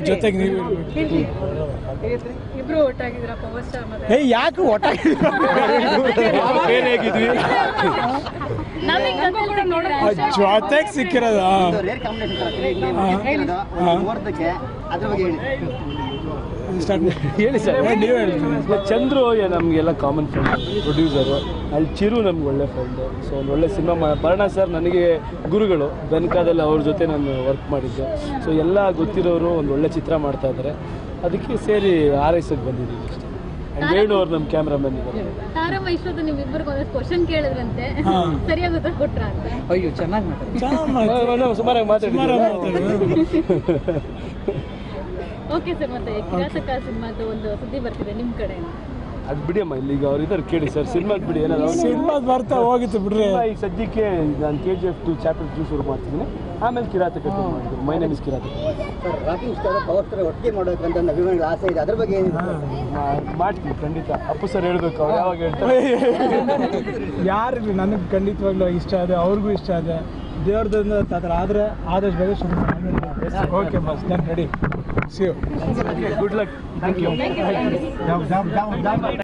ಜೊತೆಗೆ ನೀವು ಇಬ್ರು ಒಟ್ಟಾಗಿದ್ರ ಪವರ್ ಸ್ಟಾರ್ ಮತ್ತೆ ಏಯ್ ಯಾಕೆ ಒಟ್ಟಾಗಿ ಜೊತೆಗೆ ಸಿಕ್ಕಿರೋದು ರೇರ್ ಕಾಂಬಿನೇಷನ್ ನೋಡೋದಕ್ಕೆ ಅದ್ರ ಬಗ್ಗೆ ಹೇಳಿ ಸ್ಟಾರ್ಟ್ ಹೇಳಿ ಸರ್ ನೀವು ಹೇಳಿ ಚಂದ್ರು ನಮಗೆಲ್ಲ ಕಾಮನ್ ಫ್ರೆಂಡ್ ಪ್ರೊಡ್ಯೂಸರು ಅಲ್ಲಿ ಚಿರು ನಮ್ಗೆ ಒಳ್ಳೆ ಫ್ರೆಂಡು ಸೊ ಒಂದು ಒಳ್ಳೆ ಸಿನಿಮಾ ಮಾ ಭರಣ ಸರ್ ನನಗೆ ಗುರುಗಳು ಬೆನ್ಕಾದಲ್ಲಿ ಅವ್ರ ಜೊತೆ ನಾನು ವರ್ಕ್ ಮಾಡಿದ್ದೆ ಸೊ ಎಲ್ಲ ಗೊತ್ತಿರೋರು ಒಂದು ಒಳ್ಳೆ ಚಿತ್ರ ಮಾಡ್ತಾ ಇದ್ದಾರೆ ಅದಕ್ಕೆ ಸೇರಿ ಆರೈಸಕ್ಕೆ ಬಂದಿದ್ದೀವಿ ಅಷ್ಟೇ ಆ್ಯಂಡ್ ವೇಣು ಅವ್ರು ನಮ್ಮ ಕ್ಯಾಮ್ರಾಮನ್ ಇದ್ದಾರೆ ತಾರಮ್ಮ ಇಷ್ಟೊತ್ತು ನಿಮ್ ಇಬ್ಬರಿಗೆ ಒಂದಷ್ಟು ಕ್ವಶನ್ ಕೇಳಿದ್ರಂತೆ ಹಾ. ಸರಿಯಾಗಿ ಉತ್ತರ ಕೊಟ್ರ ಅಂತ ಅಯ್ಯೋ ಚೆನ್ನಾಗಿ ಮಾತಾಡಿ ಚೆನ್ನಾಗಿ ಮಾತಾಡಿ. ಸುಮಾರಾಗಿ ಸುಮಾರಾಗಿ ಮಾತಾಡಿದ್ದೀವಿ ಓಕೆ ಸರ್ ಮತ್ತೆ ಕಿರಾತಕ ಸಿನಿಮಾದು ಒಂದು ಸುದ್ದಿ ಬರ್ತಿದೆ ನಿಮ್ ಕಡೆ ಅದು ಬಿಡಿ ಅಮ್ಮ ಇಲ್ಲಿ ಈಗ ಅವ್ರು ಇದ್ದಾರೆ ಕೇಳಿ ಸರ್ ಸಿನಿಮಾಗೆ ಬಿಡಿ ಏನಾದ್ರು ಅವ್ರು- ಸಿನಿಮಾ ಬರ್ತಾ ಹೋಗಿತ್ತು ಬಿಡ್ರಿ ಸಿನಿಮಾ ಈಗ ಸದ್ಯಕ್ಕೆ ನಾನು K G F two chapter two ಶುರು ಮಾಡ್ತಿದ್ದೀನಿ ಆಮೇಲೆ ಕಿರಾತಕ ಮಾಡ್ತೀನಿ my name is Kirataka sir rocking star power star ಒಟ್ಟಿಗೆ ಮಾಡೋಕ್ಕಂತ ಒಂದು ಅಭಿಮಾನಿಗಳ ಆಸೆ ಇದೆ ಅದ್ರ ಬಗ್ಗೆ ಏನು ಮಾ- ಮಾಡ್ತೀನಿ ಖಂಡಿತ ಅಪ್ಪು ಸರ್ ಹೇಳ್ಬೇಕು ಅವ್ರು ಯಾವಾಗ ಹೇಳ್ತಾರೆ ಯಾರಿಗೂ ನನಗೆ ಖಂಡಿತವಾಗ್ಲೂ ಇಷ್ಟ ಇದೆ ಅವ್ರಿಗೂ ಇಷ್ಟ ಇದೆ ದೇವ್ರದಿಂದ ತಾತರ ಆದರೆ ಆದಷ್ಟು ಬೇಗ ಶುರು ಓಕೆ ಬಸ್ ನಾನು ರೆಡಿ ಸಿ ಗುಡ್ ಲಕ್ ಥ್ಯಾಂಕ್ ಯು